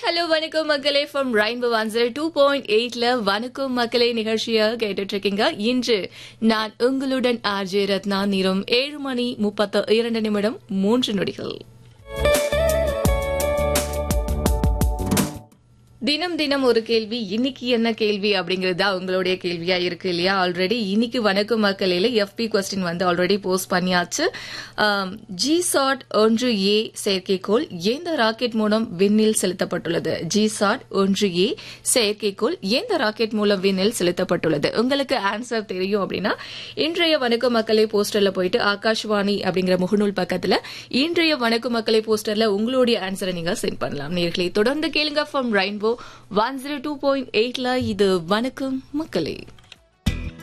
hello வணக்கம் மக்களே from rainbow one zero two point எயிட்ல வணக்கம் மக்களே நிகழ்ச்சியை கேட்டுட்டு இருக்கீங்க இன்று நான் உங்களுடன் ஆர்ஜே ரத்னா நிறம் ஏழு மணி முப்பத்து இரண்டு நிமிடம் மூன்று நொடிகள் தினம் தினம் ஒரு கேள்வி இன்னைக்கு என்ன கேள்வி அப்படிங்கிறது தான் உங்களுடைய கேள்வியா இருக்கு இல்லையா ஆல்ரெடி இன்னைக்கு வணக்கம் மக்களில எஃபி கொஸ்டின் வந்து ஆல்ரெடி போஸ்ட் பண்ணியாச்சு ஜி சாட் ஒன்று ஏ செயற்கைக்கோள் எந்த ராக்கெட் மூலம் விண்ணில் செலுத்தப்பட்டுள்ளது ஜி சாட் ஒன்று ஏ செயற்கைக்கோள் எந்த ராக்கெட் மூலம் விண்ணில் செலுத்தப்பட்டுள்ளது உங்களுக்கு ஆன்சர் தெரியும் அப்படின்னா இன்றைய வணக்க மக்களை போஸ்டர்ல போயிட்டு ஆகாஷ்வாணி அப்படிங்கிற முகநூல் பக்கத்துல இன்றைய வணக்க மக்களை போஸ்டர்ல உங்களுடைய ஆன்சரை நீங்க சென்ட் பண்ணலாம் நேர்களை தொடர்ந்து கேளுங்க from rainbow one zero two point எயிட்ல இது வணக்கம் மக்களே